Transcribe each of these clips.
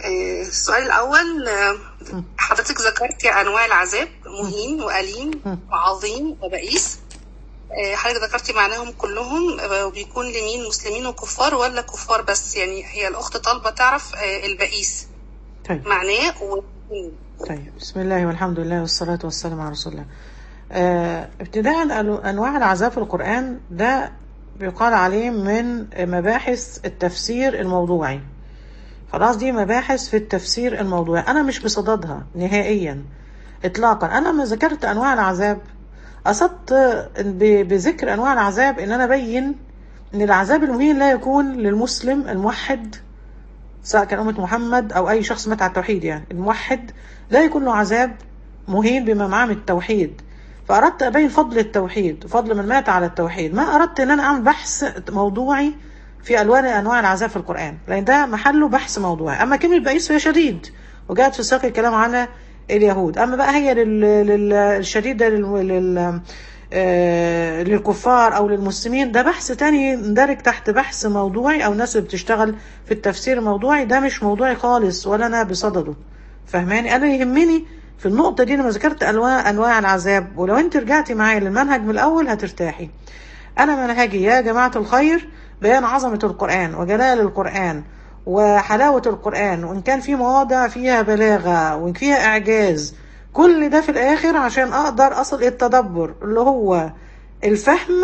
آه، السؤال الأول آه، حضرتك ذكرتي أنواع العذاب مهين وأليم وعظيم وبئيس آه، حضرتك ذكرتي معناهم كلهم آه، وبيكون لمين مسلمين وكفار ولا كفار بس يعني هي الأخت طالبة تعرف آه، البئيس طيب معناه و... طيب بسم الله والحمد لله والصلاة والسلام على رسول الله آه، ابتداء أنو- أنواع العذاب في القرآن ده بيقال عليه من مباحث التفسير الموضوعي خلاص دي مباحث في التفسير الموضوعي أنا مش بصددها نهائيا إطلاقا أنا لما ذكرت أنواع العذاب قصدت ب- بذكر أنواع العذاب إن أنا أبين إن العذاب المهين لا يكون للمسلم الموحد سواء كان أمة محمد أو أي شخص مات على التوحيد يعني الموحد لا يكون له عذاب مهين بما معاه من التوحيد فأردت أبين فضل التوحيد وفضل من مات على التوحيد ما أردت أن أنا أعمل بحث موضوعي في ألوان أنواع العذاب في القرآن لأن ده محله بحث موضوعي أما كلمة بئيس فهي شديد وجاءت في سياق الكلام على اليهود أما بقى هي لل- لل- الشديد ده لل... لل... آه، للكفار او للمسلمين ده بحث تاني يندرج تحت بحث موضوعي او الناس اللي بتشتغل في التفسير الموضوعي ده مش موضوعي خالص ولا انا بصدده فاهماني انا يهمني في النقطه دي لما ذكرت انواع انواع العذاب ولو انت رجعتي معايا للمنهج من الاول هترتاحي انا منهجي يا جماعه الخير بيان عظمه القران وجلال القران وحلاوه القران وان كان في مواضع فيها بلاغه وان فيها اعجاز كل ده في الاخر عشان اقدر اصل التدبر اللي هو الفهم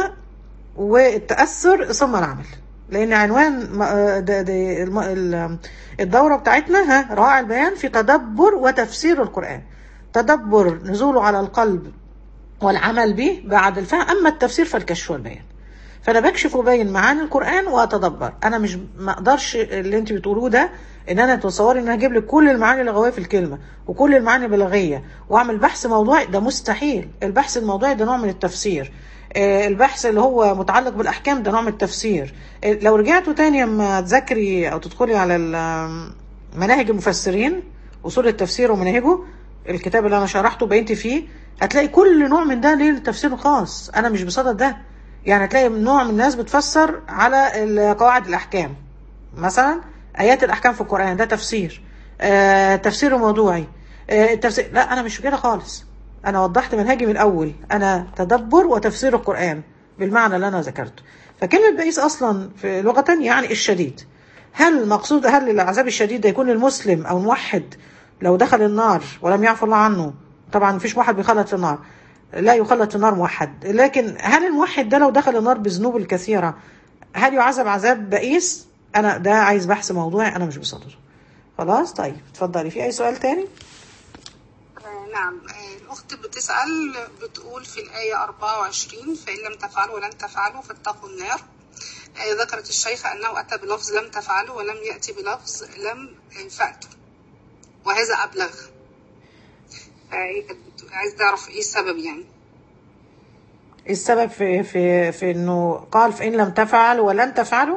والتاثر ثم العمل لان عنوان م- ده ده الم- ال- الدوره بتاعتنا ها روائع البيان في تدبر وتفسير القران تدبر نزوله على القلب والعمل به بعد الفهم اما التفسير فالكشف والبيان فانا بكشف وبين معاني القران واتدبر انا مش ما اقدرش اللي انت بتقولوه ده ان انا تصوري ان انا هجيب لك كل المعاني اللغويه في الكلمه وكل المعاني البلاغيه واعمل بحث موضوعي ده مستحيل البحث الموضوعي ده نوع من التفسير آه، البحث اللي هو متعلق بالاحكام ده نوع من التفسير آه، لو رجعتوا تاني اما تذاكري او تدخلي على ال- مناهج المفسرين اصول التفسير ومناهجه الكتاب اللي انا شرحته بينت فيه هتلاقي كل نوع من ده ليه تفسير خاص انا مش بصدد ده يعني هتلاقي نوع من الناس بتفسر على ال- قواعد الاحكام مثلا ايات الاحكام في القران ده تفسير آه تفسير موضوعي آه التفسير لا انا مش كده خالص انا وضحت منهجي من الاول انا تدبر وتفسير القران بالمعنى اللي انا ذكرته فكلمه بئيس اصلا في لغه يعني الشديد هل المقصود هل العذاب الشديد ده يكون للمسلم او الموحد لو دخل النار ولم يعفو الله عنه طبعا مفيش واحد بيخلد في النار لا يخلد في النار موحد لكن هل الموحد ده لو دخل النار بذنوب الكثيره هل يعذب عذاب بئيس انا ده عايز بحث موضوعي انا مش بصدره خلاص طيب اتفضلي في اي سؤال تاني آه، نعم آه، الأخت بتسأل بتقول في الآية 24 فإن لم تفعلوا ولن تفعلوا فاتقوا النار آه، ذكرت الشيخة أنه أتى بلفظ لم تفعلوا ولم يأتي بلفظ لم فأتوا وهذا أبلغ فهي كانت بت- عايز تعرف إيه السبب يعني إيه السبب في في في انه قال فان لم تفعل ولن تفعلوا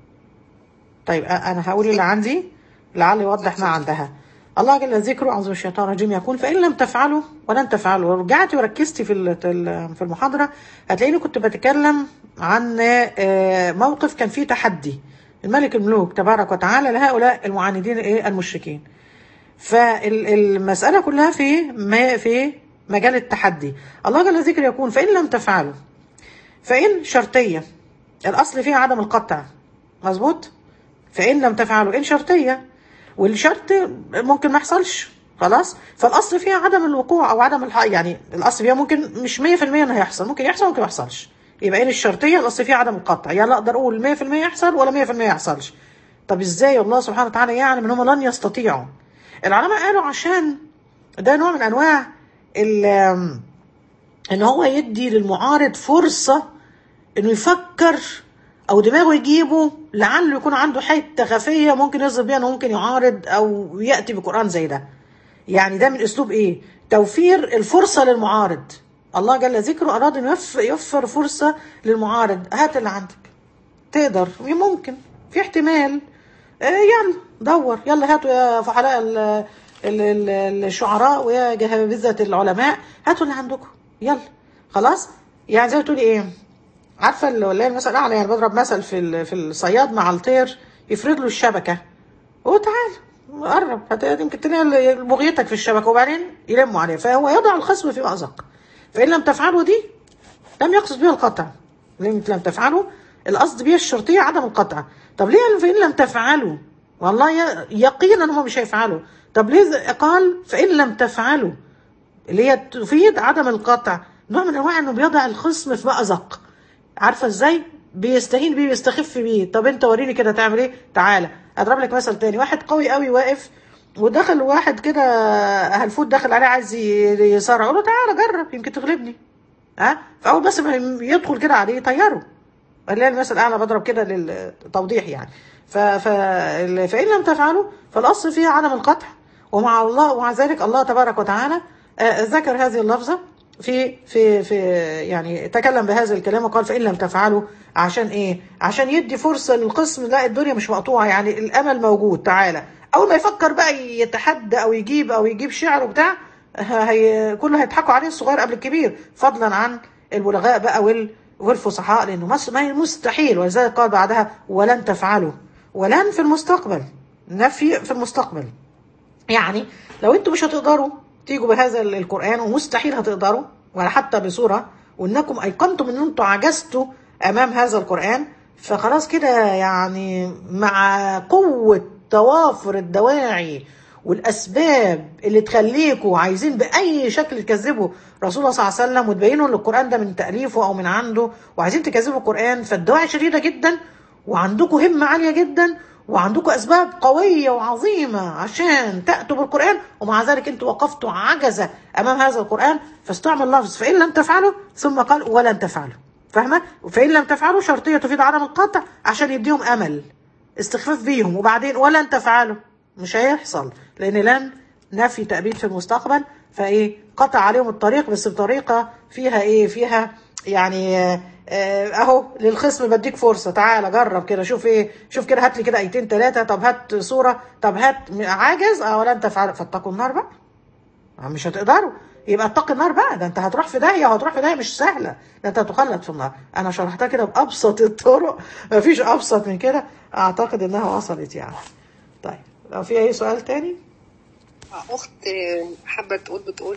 طيب أ- انا هقول اللي عندي لعل يوضح ما عندها الله جل ذكره اعوذ من الشيطان الرجيم يقول فان لم تفعلوا ولن تفعلوا رجعتي وركزتي في ال- ال- في المحاضره هتلاقيني كنت بتكلم عن آه، موقف كان فيه تحدي الملك الملوك تبارك وتعالى لهؤلاء المعاندين ايه المشركين فالمسألة كلها في ما في مجال التحدي الله جل ذكر يقول فإن لم تفعلوا فإن شرطية الأصل فيها عدم القطع مظبوط فإن لم تفعلوا إن شرطية والشرط ممكن ما يحصلش خلاص فالأصل فيها عدم الوقوع أو عدم الحق يعني الأصل فيها ممكن مش 100% إنه هيحصل ممكن يحصل ممكن ما يحصلش يبقى إن الشرطية الأصل فيها عدم القطع يعني لا أقدر أقول 100% يحصل ولا 100% يحصلش طب إزاي الله سبحانه وتعالى يعلم إن هم لن يستطيعوا العلماء قالوا عشان ده نوع من انواع ال- ان هو يدي للمعارض فرصه انه يفكر او دماغه يجيبه لعله يكون عنده حته خفيه ممكن يظهر بيها انه ممكن يعارض او ياتي بقران زي ده يعني ده من اسلوب ايه توفير الفرصه للمعارض الله جل ذكره اراد انه يوف- يوفر فرصه للمعارض هات اللي عندك تقدر ممكن في احتمال آه، يلا دور يلا هاتوا يا فحلاء ال- ال- ال- الشعراء ويا جهابذة العلماء هاتوا اللي عندكم يلا خلاص يعني زي ما تقولي ايه عارفه اللي ولا المثل الاعلى يعني بضرب مثل في ال- في الصياد مع الطير يفرد له الشبكه وتعال قرب هت- يمكن تلاقي بغيتك في الشبكه وبعدين يلموا عليه فهو يضع الخصم في مأزق فان لم تفعلوا دي لم يقصد بها القطع لم لم تفعلوا القصد بها الشرطيه عدم القطع طب ليه قال فان لم تفعلوا والله ي- يقينا هم مش هيفعلوا طب ليه قال فان لم تفعلوا اللي هي تفيد عدم القطع نوع من انواع انه بيضع الخصم في مأزق عارفه ازاي بيستهين بيه بيستخف بيه طب انت وريني كده تعمل ايه تعالى اضرب لك مثل تاني واحد قوي قوي واقف ودخل واحد كده هلفوت دخل عليه عايز ي- يصارع يقول له تعالى جرب يمكن تغلبني ها فاول بس ما يدخل كده عليه طيره اللي هي المثل الاعلى بضرب كده للتوضيح يعني ف... ف... فان لم تفعلوا فالاصل فيها عدم القطع ومع الله ومع ذلك الله تبارك وتعالى آه، ذكر هذه اللفظه في في في يعني تكلم بهذا الكلام وقال فان لم تفعلوا عشان ايه؟ عشان يدي فرصه للقسم لا الدنيا مش مقطوعه يعني الامل موجود تعالى اول ما يفكر بقى يتحدى او يجيب او يجيب شعر وبتاع هي كله هيضحكوا عليه الصغير قبل الكبير فضلا عن البلغاء بقى وال والفصحاء لانه مس- ما هي مستحيل ولذلك قال بعدها ولن تفعلوا ولن في المستقبل نفي في المستقبل يعني لو انتم مش هتقدروا تيجوا بهذا ال- القرآن ومستحيل هتقدروا ولا حتى بصورة وانكم ايقنتم ان انتم عجزتوا امام هذا القرآن فخلاص كده يعني مع قوة توافر الدواعي والاسباب اللي تخليكوا عايزين باي شكل تكذبوا رسول الله صلى الله عليه وسلم وتبينوا ان القران ده من تاليفه او من عنده وعايزين تكذبوا القران فالدواعي شديده جدا وعندكم همه عاليه جدا وعندكم اسباب قويه وعظيمه عشان تاتوا بالقران ومع ذلك انتوا وقفتوا عجزه امام هذا القران فاستعمل لفظ فان لم تفعلوا ثم قال ولن تفعلوا فاهمه فان لم تفعلوا شرطيه تفيد عدم القطع عشان يديهم امل استخفاف بيهم وبعدين ولن تفعلوا مش هيحصل لان لن نفي تأبيد في المستقبل فايه قطع عليهم الطريق بس بطريقه فيها ايه فيها يعني آه، آه، اهو للخصم بديك فرصه تعالى جرب كده شوف ايه شوف كده هات لي كده ايتين ثلاثه طب هات صوره طب هات عاجز اه ولن تفعلوا فاتقوا النار بقى مش هتقدروا يبقى اتقي النار بقى ده انت هتروح في داهيه وهتروح في داهيه مش سهله ده انت هتخلد في النار انا شرحتها كده بابسط الطرق مفيش ابسط من كده اعتقد انها وصلت يعني طيب لو في اي سؤال تاني اخت حابه تقول بتقول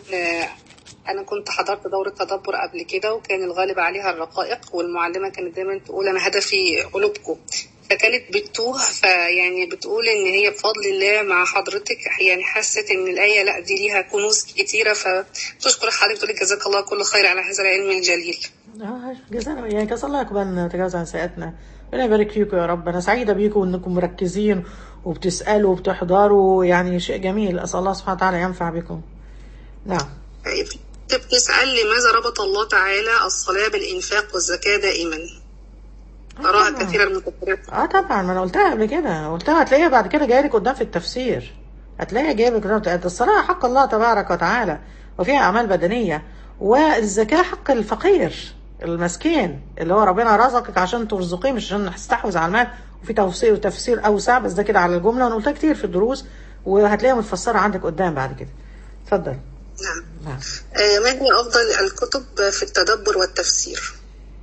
انا كنت حضرت دوره تدبر قبل كده وكان الغالب عليها الرقائق والمعلمه كانت دايما تقول انا هدفي قلوبكم فكانت بتوه فيعني بتقول ان هي بفضل الله مع حضرتك يعني حست ان الايه لا دي ليها كنوز كتيره فتشكر حضرتك تقول لك جزاك الله كل خير على هذا العلم الجليل اه جزانا يعني كسر الله يقبلنا ويتجاوز عن سيئاتنا ربنا يبارك فيكم يا رب انا سعيده بيكم انكم مركزين وبتسالوا وبتحضروا يعني شيء جميل اسال الله سبحانه وتعالى ينفع بكم نعم طيب بتسأل لماذا ربط الله تعالى الصلاة بالإنفاق والزكاة دائما أراها طبعاً. كثيرا من التفسيرات اه طبعا ما انا قلتها قبل كده قلتها هتلاقيها بعد كده جايه لك قدام في التفسير هتلاقيها جايه لك قدام الصلاه حق الله تبارك وتعالى وفيها اعمال بدنيه والزكاه حق الفقير المسكين اللي هو ربنا رزقك عشان ترزقيه مش عشان تستحوذ على المال وفي تفسير تفسير اوسع بس ده كده على الجمله وانا قلتها كتير في الدروس وهتلاقيها متفسره عندك قدام بعد كده اتفضل نعم نعم آه، ما هي أفضل الكتب في التدبر والتفسير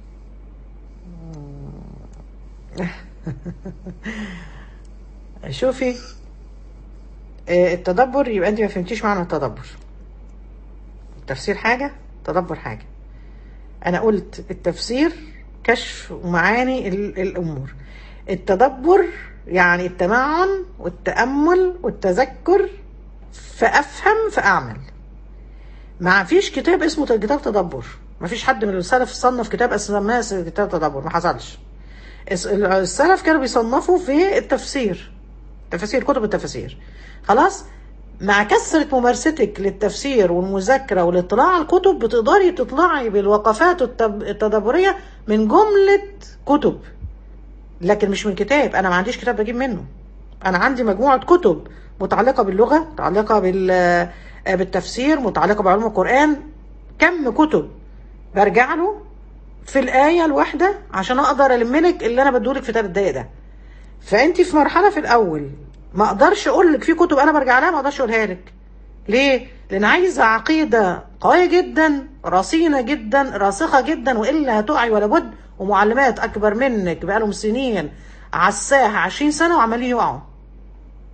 شوفي آه، التدبر يبقى انت ما فهمتيش معنى التدبر التفسير حاجة تدبر حاجة انا قلت التفسير كشف ومعاني ال- الامور التدبر يعني التمعن والتأمل والتذكر فأفهم فأعمل ما فيش كتاب اسمه كتاب تدبر ما فيش حد من السلف صنف كتاب اسمه كتاب تدبر ما حصلش الس- السلف كانوا بيصنفوا في التفسير تفاسير كتب التفاسير خلاص مع كثرة ممارستك للتفسير والمذاكرة والاطلاع على الكتب بتقدري تطلعي بالوقفات التب- التدبرية من جملة كتب لكن مش من كتاب انا ما عنديش كتاب بجيب منه انا عندي مجموعة كتب متعلقة باللغة متعلقة بال بالتفسير متعلقة بعلوم القرآن كم كتب برجع له في الآية الواحدة عشان أقدر ألملك اللي أنا بدولك في ثلاث دقايق ده فأنت في مرحلة في الأول ما أقدرش أقول لك في كتب أنا برجع لها ما أقدرش أقولها لك ليه؟ لأن عايزة عقيدة قوية جدا رصينة جدا راسخة جدا وإلا هتقعي ولا بد ومعلمات أكبر منك بقالهم سنين على الساحة 20 سنة وعمالين يقعوا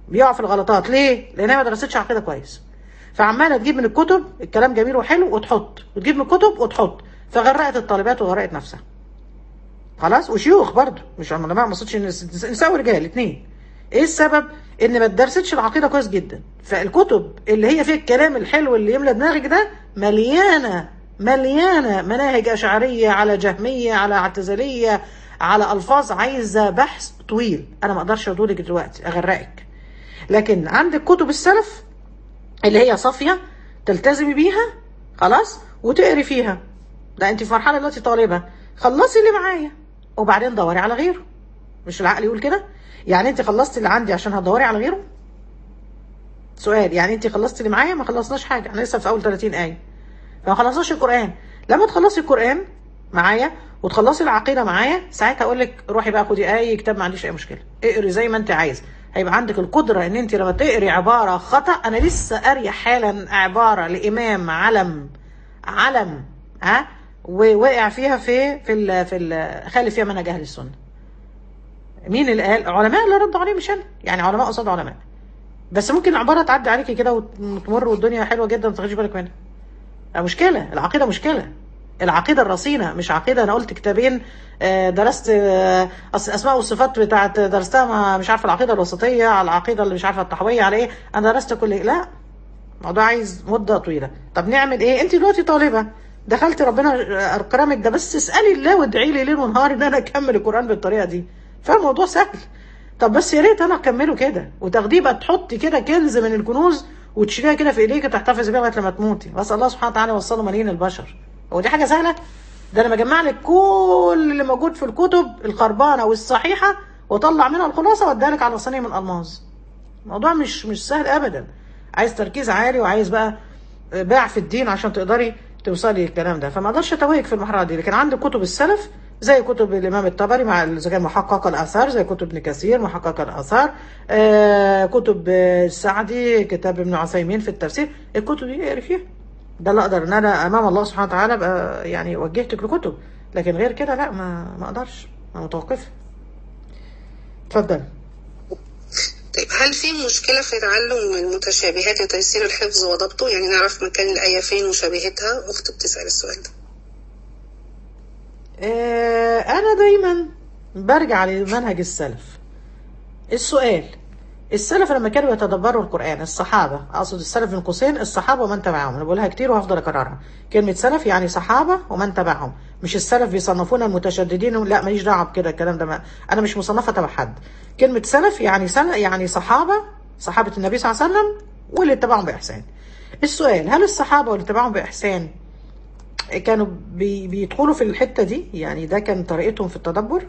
بيقع في الغلطات ليه لانها ما درستش عقيده كويس فعماله تجيب من الكتب الكلام جميل وحلو وتحط وتجيب من الكتب وتحط فغرقت الطالبات وغرقت نفسها خلاص وشيوخ برضه مش علماء ما اقصدش إن- نساء ورجال الاثنين ايه السبب ان ما درستش العقيده كويس جدا فالكتب اللي هي فيها الكلام الحلو اللي يملى دماغك ده مليانه مليانه مناهج اشعريه على جهميه على اعتزاليه على الفاظ عايزه بحث طويل انا ما اقدرش اقولك دلوقتي اغرقك لكن عندك كتب السلف اللي هي صافيه تلتزمي بيها خلاص وتقري فيها لا انت في مرحله دلوقتي طالبه خلصي اللي معايا وبعدين دوري على غيره مش العقل يقول كده يعني انت خلصتي اللي عندي عشان هتدوري على غيره سؤال يعني انت خلصتي اللي معايا ما خلصناش حاجه احنا لسه في اول 30 ايه فما خلصناش القران لما تخلصي القران معايا وتخلصي العقيده معايا ساعتها اقول لك روحي بقى خدي اي كتاب ما عنديش اي مشكله اقري زي ما انت عايز هيبقى عندك القدره ان انت لما تقري عباره خطا انا لسه قاريه حالا عباره لامام علم علم ها ووقع فيها في في ال في ال خالف فيها منهج اهل السنه مين اللي قال علماء اللي ردوا عليه مش انا يعني علماء قصاد علماء بس ممكن العباره تعدي عليكي كده وتمر والدنيا حلوه جدا ما تاخديش بالك منها مشكله العقيده مشكله العقيده الرصينه مش عقيده انا قلت كتابين آه، درست آه، أصل الاسماء والصفات بتاعت درستها مع- مش عارفه العقيده الوسطيه على العقيده اللي مش عارفه التحويه على ايه انا درست كل لا الموضوع عايز مده طويله طب نعمل ايه انت دلوقتي طالبه دخلت ربنا اكرمك ده بس اسالي الله وادعي لي ليل ونهار ان انا اكمل القران بالطريقه دي فالموضوع سهل طب بس يا ريت انا اكمله كده وتاخديه بقى تحطي كده كنز من الكنوز وتشيليها كده في ايديك تحتفظي بيها لغايه لما تموتي واسال الله سبحانه وتعالى يوصله ملايين البشر هو دي حاجه سهله ده انا بجمع لك كل اللي موجود في الكتب الخربانه والصحيحه واطلع منها الخلاصه واديها لك على صينيه من الماظ الموضوع مش مش سهل ابدا عايز تركيز عالي وعايز بقى باع في الدين عشان تقدري توصلي للكلام ده فما اقدرش اتوهك في المرحله دي لكن عندك كتب السلف زي كتب الامام الطبري مع اذا كان محقق الاثار زي كتب ابن كثير محقق الاثار آه كتب آه، السعدي كتاب ابن عثيمين في التفسير الكتب دي اقري فيها ده اللي اقدر ان انا امام الله سبحانه وتعالى ابقى يعني وجهتك لكتب لكن غير كده لا ما ما اقدرش انا متوقفه اتفضل طيب هل في مشكلة في تعلم المتشابهات وتيسير الحفظ وضبطه يعني نعرف مكان الآية فين وشبيهتها أخت بتسأل السؤال ده آه، أنا دايما برجع لمنهج السلف السؤال السلف لما كانوا يتدبروا القرآن الصحابة أقصد السلف من قوسين الصحابة ومن تبعهم أنا بقولها كتير وهفضل أكررها كلمة سلف يعني صحابة ومن تبعهم مش السلف بيصنفونا المتشددين لا ماليش دعوة بكده الكلام ده ما أنا مش مصنفة تبع حد كلمة سلف يعني سنة يعني صحابة صحابة النبي صلى الله عليه وسلم واللي اتبعهم بإحسان السؤال هل الصحابة واللي اتبعهم بإحسان كانوا بي بيدخلوا في الحتة دي يعني ده كان طريقتهم في التدبر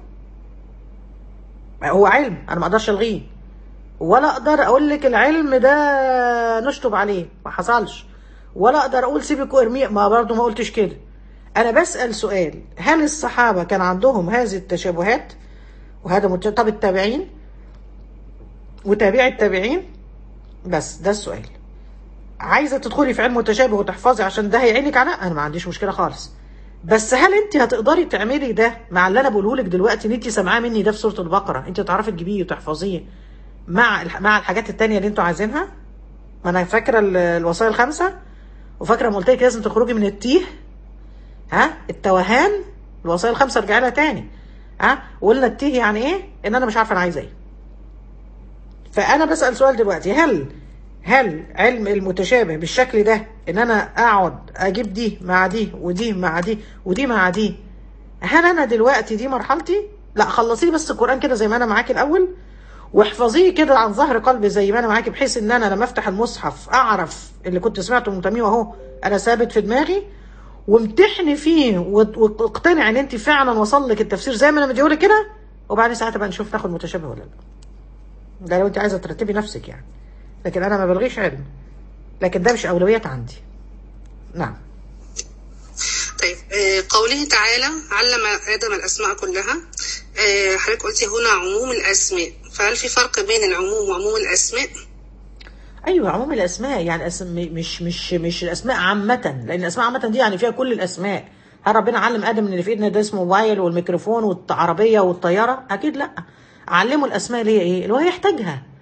هو علم انا ما اقدرش الغيه ولا اقدر اقول لك العلم ده نشطب عليه ما حصلش ولا اقدر اقول سيبك وارميه ما برضه ما قلتش كده انا بسأل سؤال هل الصحابة كان عندهم هذه التشابهات وهذا مت... طب التابعين وتابع التابعين بس ده السؤال عايزه تدخلي في علم متشابه وتحفظي عشان ده هيعينك على انا ما عنديش مشكله خالص بس هل انت هتقدري تعملي ده مع اللي انا بقوله لك دلوقتي ان انت سامعاه مني ده في سوره البقره انت تعرفي تجيبيه وتحفظيه مع الح- مع الحاجات التانية اللي انتوا عايزينها ما انا فاكره ال- الوصايا الخمسه وفاكره ما قلت لك لازم تخرجي من التيه ها التوهان الوصايا الخمسه ارجعي لها تاني ها وقلنا التيه يعني ايه ان انا مش عارفه انا عايزه ايه فانا بسال سؤال دلوقتي هل هل علم المتشابه بالشكل ده ان انا اقعد اجيب دي مع دي ودي مع دي ودي مع دي هل انا دلوقتي دي مرحلتي لا خلصيه بس القران كده زي ما انا معاكي الاول واحفظيه كده عن ظهر قلبي زي ما انا معاكي بحيث ان انا لما افتح المصحف اعرف اللي كنت سمعته من تميم اهو انا ثابت في دماغي وامتحني فيه وت- واقتنع ان انت فعلا وصل لك التفسير زي ما انا مديهولك كده وبعدين ساعتها بقى نشوف ناخد متشابه ولا لا ده لو انت عايزه ترتبي نفسك يعني لكن انا ما بلغيش علم لكن ده مش اولويات عندي نعم طيب آه، قوله تعالى علم آدم الأسماء كلها آه، حضرتك قلتي هنا عموم الأسماء فهل في فرق بين العموم وعموم الأسماء؟ ايوه عموم الاسماء يعني أسم مش مش مش الاسماء عامه لان الاسماء عامه دي يعني فيها كل الاسماء هل ربنا علم ادم ان اللي في ايدنا ده اسمه موبايل والميكروفون والعربيه والطياره اكيد لا علمه الاسماء اللي هي ايه اللي هو هيحتاجها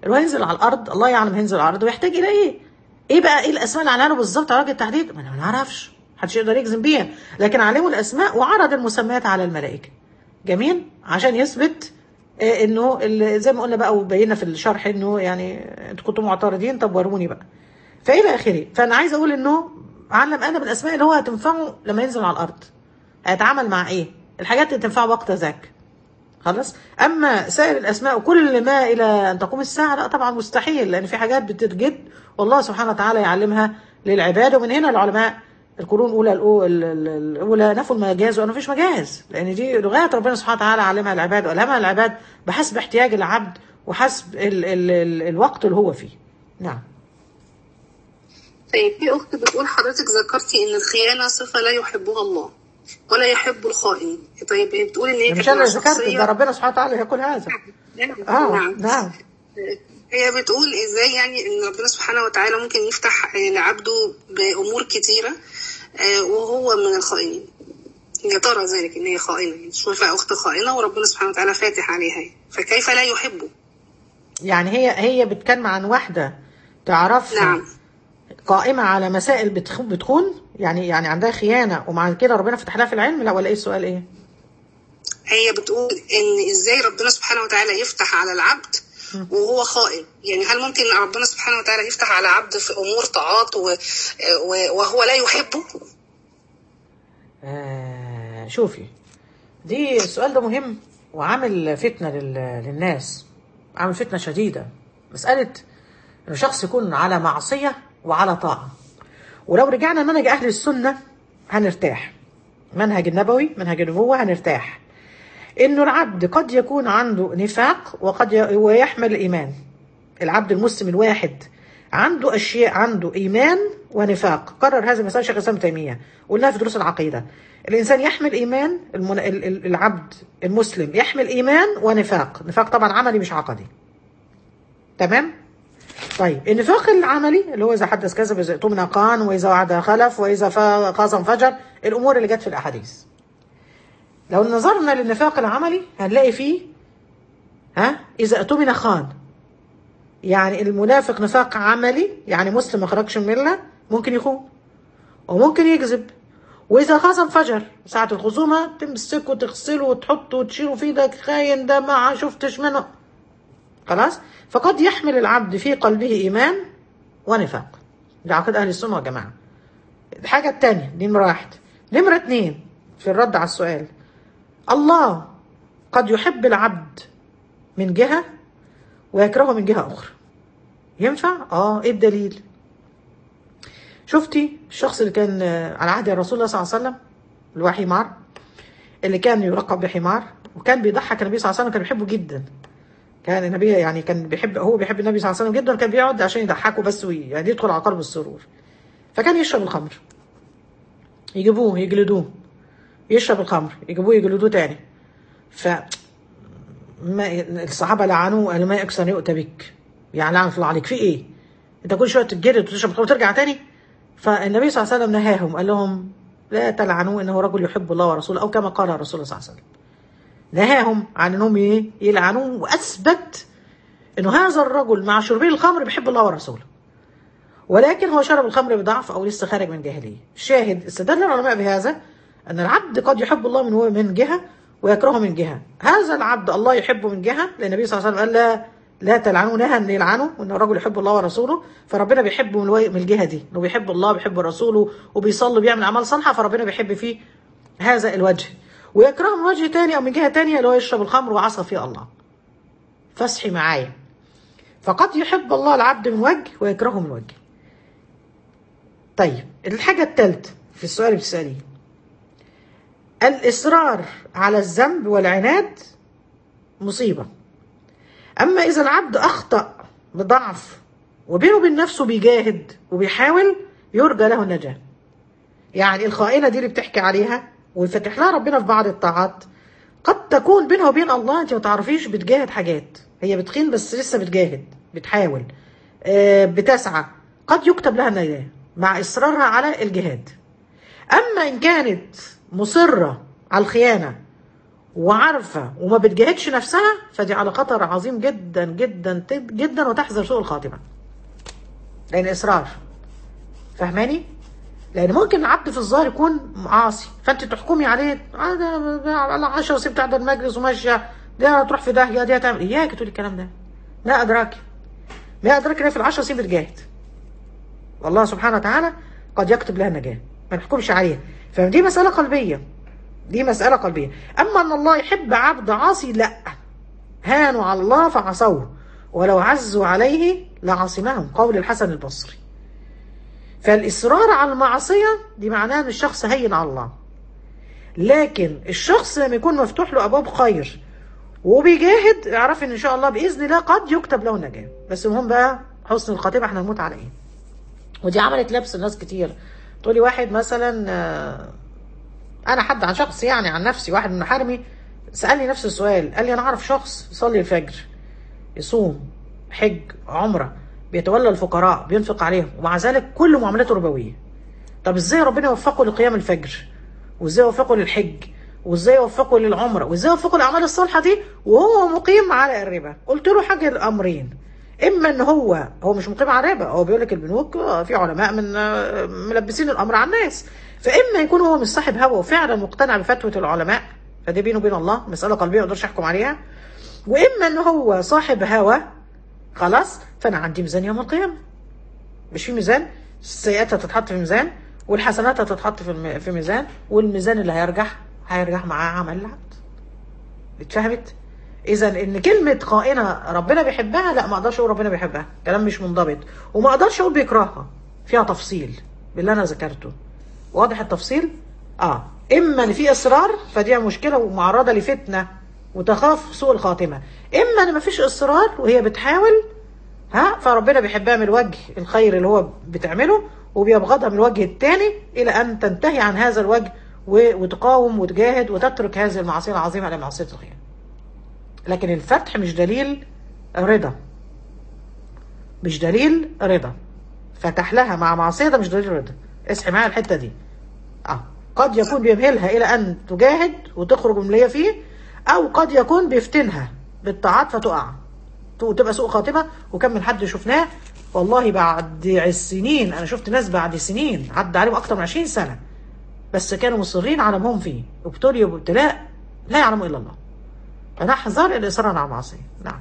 اللي هو ينزل على الارض الله يعلم هينزل على الارض ويحتاج الى ايه ايه بقى ايه الاسماء اللي على له بالظبط على وجه التحديد ما انا ما نعرفش محدش يقدر يجزم بيها لكن علموا الاسماء وعرض المسميات على الملائكه جميل عشان يثبت آه، انه ال- زي ما قلنا بقى وبينا في الشرح انه يعني انتوا كنتوا معترضين طب وروني بقى فالى اخره فانا عايز اقول انه علم ادم الاسماء اللي هو هتنفعه لما ينزل على الارض هيتعامل مع ايه الحاجات اللي تنفعه وقت ذاك خلاص اما سائر الاسماء وكل ما الى ان تقوم الساعه لا طبعا مستحيل لان في حاجات بتتجد والله سبحانه وتعالى يعلمها للعباد ومن هنا العلماء القرون الاولى الأو- ال- ال- الاولى نفوا المجاز وانه مفيش مجاز لان دي لغات ربنا سبحانه وتعالى علمها العباد والهمها العباد بحسب احتياج العبد وحسب ال ال ال الوقت اللي هو فيه نعم طيب في أخت بتقول حضرتك ذكرتي إن الخيانة صفة لا يحبها الله ولا يحب الخائن طيب هي بتقول إن هي مش كانت انا مع اللي ذكرت شخصية ده ربنا سبحانه وتعالى يقول هذا اه نعم نعم هي بتقول ازاي يعني ان ربنا سبحانه وتعالى ممكن يفتح لعبده بامور كتيره آه، وهو من الخائنين يا ترى ذلك ان هي خائنه يعني شوفها اخت خائنه وربنا سبحانه وتعالى فاتح عليها فكيف لا يحبه يعني هي هي بتكلم عن واحده تعرفها نعم قائمة على مسائل بتخ- بتخون يعني يعني عندها خيانة ومع كده ربنا فتح لها في العلم لا ولا ايه السؤال ايه؟ هي بتقول ان ازاي ربنا سبحانه وتعالى يفتح على العبد وهو خائن يعني هل ممكن ربنا سبحانه وتعالى يفتح على عبد في امور طاعات و... و... وهو لا يحبه آه شوفي دي السؤال ده مهم وعامل فتنة لل- للناس عامل فتنة شديدة مسألة إن شخص يكون على معصية وعلى طاعة ولو رجعنا منهج أهل السنة هنرتاح منهج النبوي منهج النبوة هنرتاح إنه العبد قد يكون عنده نفاق وقد ي- ويحمل الإيمان العبد المسلم الواحد عنده أشياء عنده إيمان ونفاق قرر هذا مسألة شيخ الإسلام ابن تيمية قلناها في دروس العقيدة الإنسان يحمل إيمان المن... ال- ال- العبد المسلم يحمل إيمان ونفاق نفاق طبعا عملي مش عقدي تمام طيب النفاق العملي اللي هو إذا حدث كذب إذا اؤتمن قان وإذا وعد خلف وإذا فا- خاصم فجر الأمور اللي جت في الأحاديث لو نظرنا للنفاق العملي هنلاقي فيه ها إذا اؤتمن خان يعني المنافق نفاق عملي يعني مسلم ما خرجش من المله ممكن يخون وممكن يكذب واذا خصم فجر ساعه الخصومه تمسكه وتغسله وتحطه وتشيله في ايدك خاين ده ما شفتش منه خلاص فقد يحمل العبد في قلبه ايمان ونفاق ده عقيده اهل السنه والجماعه الحاجه الثانيه دي نمره واحد نمره اتنين في الرد على السؤال الله قد يحب العبد من جهه ويكرهه من جهه اخرى ينفع؟ اه ايه الدليل؟ شفتي الشخص اللي كان آه، على عهد الرسول الله صلى الله عليه وسلم اللي هو حمار اللي كان يلقب بحمار وكان بيضحك النبي صلى الله عليه وسلم كان بيحبه جدا كان النبي يعني كان بيحب هو بيحب النبي صلى الله عليه وسلم جدا وكان بيقعد عشان يضحكه بس وي يعني يدخل على قلب السرور فكان يشرب الخمر يجيبوه يجلدوه يشرب الخمر يجيبوه يجلدوه تاني ف ما الصحابه لعنوه قالوا ما يكسر يؤتى بك يعني لعنة الله عليك في ايه؟ انت كل شويه تتجلد وتشرب الخمر وترجع تاني فالنبي صلى الله عليه وسلم نهاهم قال لهم لا تلعنوه انه رجل يحب الله ورسوله او كما قال الرسول صلى الله عليه وسلم نهاهم عن انهم ايه يلعنوه واثبت انه هذا الرجل مع شربه الخمر بيحب الله ورسوله ولكن هو شرب الخمر بضعف او لسه خارج من جاهليه الشاهد استدل العلماء بهذا ان العبد قد يحب الله من من جهه ويكرهه من جهه هذا العبد الله يحبه من جهه لان النبي صلى الله عليه وسلم قال لا لا تلعنوا نهى ان يلعنوا وان الرجل يحب الله ورسوله فربنا بيحبه من, الوي- من الجهه دي انه بيحب الله بيحب رسوله وبيصلي بيعمل اعمال صالحه فربنا بيحب فيه هذا الوجه ويكرهه من وجه تاني او من جهه تانيه اللي هو يشرب الخمر وعصى فيه الله فاصحي معايا فقد يحب الله العبد من وجه ويكرهه من وجه طيب الحاجة الثالثة في السؤال اللي بتسأليه الإصرار على الذنب والعناد مصيبة أما إذا العبد أخطأ بضعف وبينه وبين نفسه بيجاهد وبيحاول يرجى له النجاة يعني الخائنة دي اللي بتحكي عليها ويفتح لها ربنا في بعض الطاعات قد تكون بينها وبين الله انت ما تعرفيش بتجاهد حاجات هي بتخين بس لسه بتجاهد بتحاول آه، بتسعى قد يكتب لها النجاة مع إصرارها على الجهاد أما إن كانت مصرة على الخيانة وعارفه وما بتجاهدش نفسها فدي على خطر عظيم جدا جدا جدا وتحذر سوء الخاتمه لان اصرار فاهماني لان ممكن العبد في الظاهر يكون عاصي فانت تحكمي عليه آه ده ده على 10 وسبت قاعده المجلس وماشيه دي هتروح في داهيه دي هتعمل اياك تقولي الكلام ده لا ادراك ما ادراك ان في العشر سنين بتجاهد والله سبحانه وتعالى قد يكتب لها النجاه ما نحكمش عليها فدي مساله قلبيه دي مساله قلبيه اما ان الله يحب عبد عاصي لا هانوا على الله فعصوه ولو عزوا عليه لعصمهم قول الحسن البصري فالإصرار على المعصية دي معناها أن الشخص هين على الله لكن الشخص لما يكون مفتوح له أبواب خير وبيجاهد اعرف ان شاء الله باذن الله قد يكتب له النجاه بس المهم بقى حسن الخاتمه احنا نموت على ايه ودي عملت لبس الناس كتير تقولي واحد مثلا آه، انا حد عن شخص يعني عن نفسي واحد من محارمي سالني نفس السؤال قال لي انا اعرف شخص يصلي الفجر يصوم حج عمره بيتولى الفقراء بينفق عليهم ومع ذلك كل معاملاته ربويه طب ازاي ربنا يوفقه لقيام الفجر وازاي يوفقه للحج وازاي يوفقه للعمره وازاي يوفقه الاعمال الصالحه دي وهو مقيم على الربا قلت له حاجه الامرين اما ان هو هو مش مقيم على الربا هو بيقول لك البنوك في علماء من ملبسين الامر على الناس فاما يكون هو مش صاحب هوى وفعلا مقتنع بفتوى العلماء فدي بينه وبين الله مساله قلبيه ما اقدرش احكم عليها واما ان هو صاحب هوى خلاص فانا عندي ميزان يوم القيامه مش في ميزان السيئات هتتحط في ميزان والحسنات هتتحط في الم- في ميزان والميزان اللي هيرجح هيرجح معاه عمل العبد اتفهمت اذا ان كلمه خائنه ربنا بيحبها لا ما اقدرش اقول ربنا بيحبها كلام مش منضبط وما اقدرش اقول بيكرهها فيها تفصيل باللي انا ذكرته واضح التفصيل اه اما ان في اصرار فدي مشكله ومعرضه لفتنه وتخاف سوء الخاتمه اما ان مفيش اصرار وهي بتحاول ها فربنا بيحبها من الوجه الخير اللي هو بتعمله وبيبغضها من الوجه الثاني الى ان تنتهي عن هذا الوجه و- وتقاوم وتجاهد وتترك هذه المعصيه العظيمه على معصيه الخير. لكن الفتح مش دليل رضا. مش دليل رضا. فتح لها مع معصيه ده مش دليل رضا. اصحي معايا الحته دي. اه قد يكون بيمهلها الى ان تجاهد وتخرج من اللي هي فيه او قد يكون بيفتنها بالطاعات فتقع. وتبقى سوء خاتمه وكم من حد شفناه والله بعد السنين انا شفت ناس بعد سنين عدى عليهم اكتر من 20 سنه بس كانوا مصرين على ما هم فيه ابتليوا بابتلاء لا يعلم الا الله فنحذر الاصرار على المعصيه نعم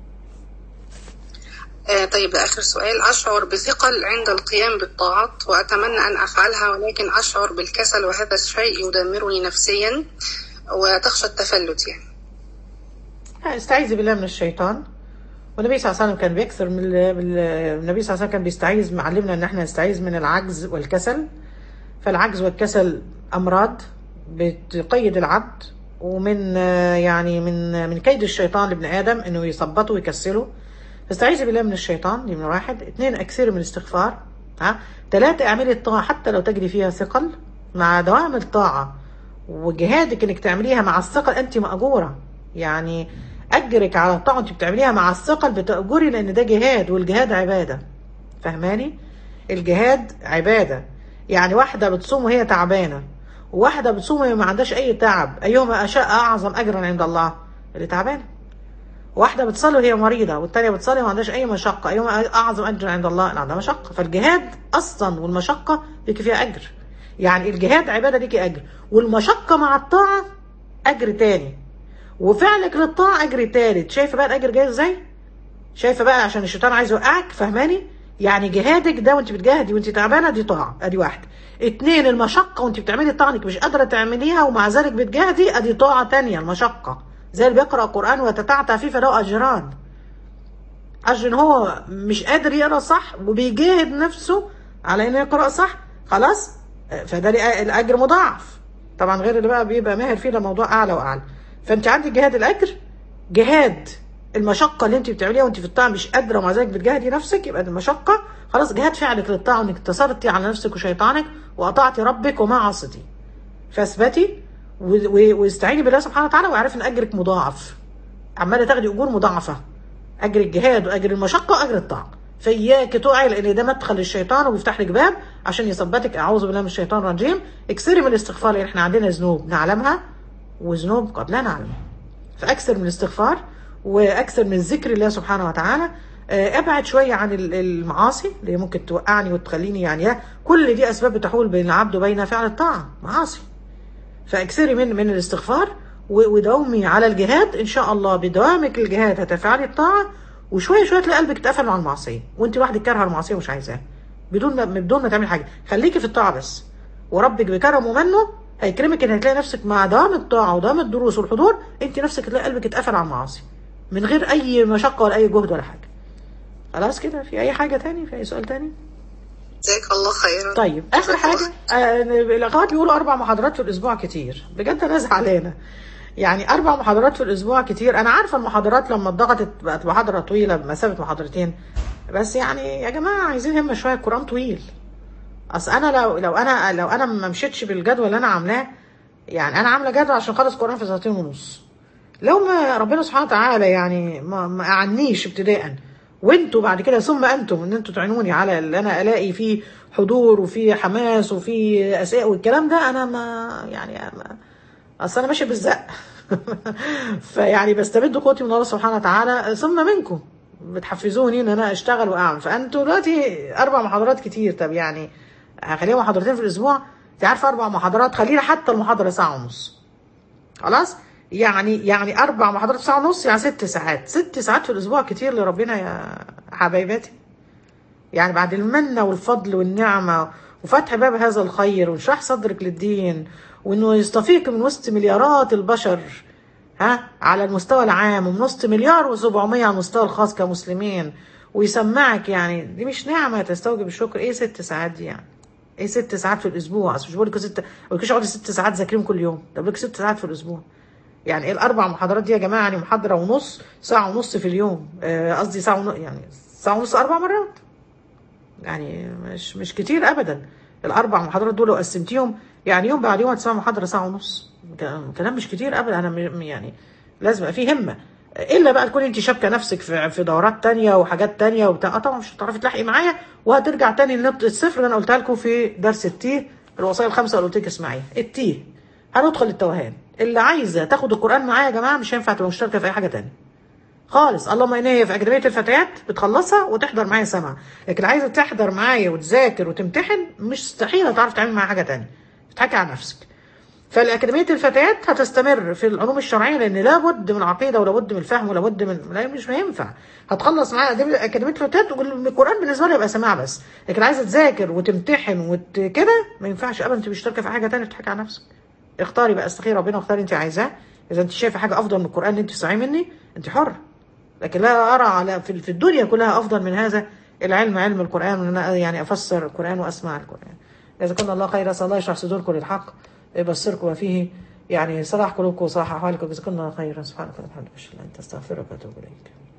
آه طيب آخر سؤال أشعر بثقل عند القيام بالطاعات وأتمنى أن أفعلها ولكن أشعر بالكسل وهذا الشيء يدمرني نفسيا وتخشى التفلت يعني استعيذ بالله من الشيطان والنبي صلى الله عليه وسلم كان بيكثر من ال- من ال- النبي صلى الله عليه وسلم كان بيستعيذ معلمنا ان احنا نستعيذ من العجز والكسل فالعجز والكسل امراض بتقيد العبد ومن آه، يعني من من كيد الشيطان لابن ادم انه يثبطه ويكسله فاستعيذ بالله من الشيطان دي من واحد اثنين اكثر من الاستغفار ها ثلاثة اعملي الطاعة حتى لو تجري فيها ثقل مع دوام الطاعة وجهادك انك تعمليها مع الثقل انت مأجورة يعني اجرك على الطاعة انت بتعمليها مع الثقل بتأجري لان ده جهاد والجهاد عبادة فهماني الجهاد عبادة يعني واحدة بتصوم وهي تعبانة وواحدة بتصوم وهي ما عندهاش اي تعب ايهما اشاء اعظم اجرا عند الله اللي تعبانة واحدة بتصلي وهي مريضة والتانية بتصلي وما عندهاش أي مشقة أيهما أعظم أجر عند الله اللي عندها مشقة فالجهاد أصلا والمشقة ليكي فيها أجر يعني الجهاد عبادة ليكي أجر والمشقة مع الطاعة أجر تاني وفعلك للطاعة أجر تالت شايفة بقى الأجر جاي إزاي؟ شايفة بقى عشان الشيطان عايز يوقعك فهماني؟ يعني جهادك ده وانت بتجاهدي وانت تعبانة دي طاعة ادي واحد اتنين المشقة وانت بتعملي الطاعة انك مش قادرة تعمليها ومع ذلك بتجاهدي ادي طاعة تانية المشقة زي اللي بيقرأ قرآن ويتتعتع فيه فله أجران أجر إن هو مش قادر يقرأ صح وبيجاهد نفسه على إنه يقرأ صح خلاص فده ليه الأجر مضاعف طبعا غير اللي بقى بيبقى ماهر فيه ده موضوع أعلى وأعلى فأنت عندك جهاد الأجر جهاد المشقة اللي أنت بتعمليها وأنت في الطاعة مش قادرة ومع ذلك بتجاهدي نفسك يبقى دي المشقة خلاص جهاد فعلك للطاعة وإنك انتصرتي على نفسك وشيطانك وأطعتي ربك وما عصتي فاثبتي و- و- واستعيني بالله سبحانه وتعالى واعرفي ان اجرك مضاعف عماله تاخدي اجور مضاعفه اجر الجهاد واجر المشقه واجر الطاعه فاياك تقعي لان ده مدخل للشيطان وبيفتح لك باب عشان يثبتك اعوذ بالله من الشيطان الرجيم اكسري من الاستغفار لان احنا عندنا ذنوب نعلمها وذنوب قد لا نعلم فاكثر من الاستغفار واكثر من ذكر الله سبحانه وتعالى آه، ابعد شويه عن ال- المعاصي اللي ممكن توقعني وتخليني يعني يا- كل دي اسباب بتحول بين العبد وبين فعل الطاعه معاصي فاكثري من من الاستغفار و- وداومي على الجهاد ان شاء الله بدوامك الجهاد هتفعلي الطاعه وشويه شويه تلاقي قلبك اتقفل مع المعصيه وانت لوحدك كارهه المعصيه ومش عايزاها بدون ما بدون ما تعملي حاجه خليكي في الطاعه بس وربك بكرمه ومنه هيكرمك ان هتلاقي نفسك مع دوام الطاعه ودوام الدروس والحضور انت نفسك هتلاقي قلبك اتقفل على المعاصي من غير اي مشقه ولا اي جهد ولا حاجه خلاص كده في اي حاجه تاني في اي سؤال تاني جزاك الله خيرا طيب اخر حاجه آه، الاخوات بيقولوا اربع محاضرات في الاسبوع كتير بجد انا زعلانه يعني اربع محاضرات في الاسبوع كتير انا عارفه المحاضرات لما اتضغطت بقت محاضره طويله بمثابه محاضرتين بس يعني يا جماعه عايزين همه شويه القران طويل اصل انا لو لو انا لو انا ما مشيتش بالجدول اللي انا عاملاه يعني انا عامله جدول عشان اخلص القران في ساعتين ونص لو ما ربنا سبحانه وتعالى يعني ما, ما اعنيش ابتداء وانتوا بعد كده ثم انتم ان انتوا تعينوني على اللي انا الاقي فيه حضور وفيه حماس وفيه اسئله والكلام ده انا ما يعني ما اصل انا ماشي بالزق فيعني بستمد قوتي من الله سبحانه وتعالى ثم منكم بتحفزوني ان انا اشتغل واعمل فانتوا دلوقتي اربع محاضرات كتير طب يعني هخليها محاضرتين في الاسبوع انت عارفه اربع محاضرات خلينا حتى المحاضره ساعه ونص خلاص يعني يعني اربع محاضرات في ساعه ونص يعني ست ساعات ست ساعات في الاسبوع كتير لربنا يا حبايباتي يعني بعد المنة والفضل والنعمة وفتح باب هذا الخير وانشراح صدرك للدين وانه يستفيق من وسط مليارات البشر ها على المستوى العام ومن وسط مليار و700 على المستوى الخاص كمسلمين ويسمعك يعني دي مش نعمة تستوجب الشكر ايه ست ساعات دي يعني ايه ست ساعات في الاسبوع اصل مش بقول لك ست ما بقولكش اقعدي ست ساعات ذاكريهم كل يوم ده بقول لك ست ساعات في الاسبوع يعني ايه الاربع محاضرات دي يا جماعه يعني محاضره ونص ساعه ونص في اليوم آه، قصدي ساعه ونص يعني ساعه ونص اربع مرات يعني مش مش كتير ابدا الاربع محاضرات دول لو قسمتيهم يعني يوم بعد يوم هتسمع محاضره ساعه ونص كلام كلام مش كتير ابدا انا م- يعني لازم يبقى في همه الا بقى تكون انت شابكه نفسك في في دورات تانية وحاجات تانية وبتاع آه طبعا مش هتعرفي تلاحقي معايا وهترجع تاني لنقطه الصفر اللي انا قلتها لكم في درس التيه الوصايا الخمسه اللي قلت لك اسمعيها التيه هندخل التوهان اللي عايزه تاخد القران معايا يا جماعه مش هينفع تبقى مشتركه في اي حاجه تانية خالص اللهم ان هي في اكاديميه الفتيات بتخلصها وتحضر معايا سمع لكن عايزه تحضر معايا وتذاكر وتمتحن مش مستحيل هتعرف تعمل معايا حاجه تانية بتحكي عن نفسك فالأكاديمية الفتيات هتستمر في العلوم الشرعية لأن لابد من عقيدة ولابد من الفهم ولابد من لا مش هينفع هتخلص معايا أكاديمية أكاديمية الفتيات والقرآن بالنسبة لي يبقى سماع بس لكن عايزة تذاكر وتمتحن وت... كده ما ينفعش أبدا أنت مشتركة في حاجة تانية تحكي عن نفسك اختاري بقى استخير ربنا واختاري أنت عايزاه إذا أنت شايفة حاجة أفضل من القرآن اللي أنت تسمعيه مني أنت حرة لكن لا أرى على في في الدنيا كلها أفضل من هذا العلم علم القرآن وأن أنا يعني أفسر القرآن وأسمع القرآن جزاكم الله خيرا أسأل الله يشرح صدوركم للحق يبصركم وفيه يعني صلاح قلوبكم وصلاح أحوالكم جزاكم الله خيرا سبحانك اللهم وبحمدك أشهد أن لا إله إلا أنت أستغفرك وأتوب إليك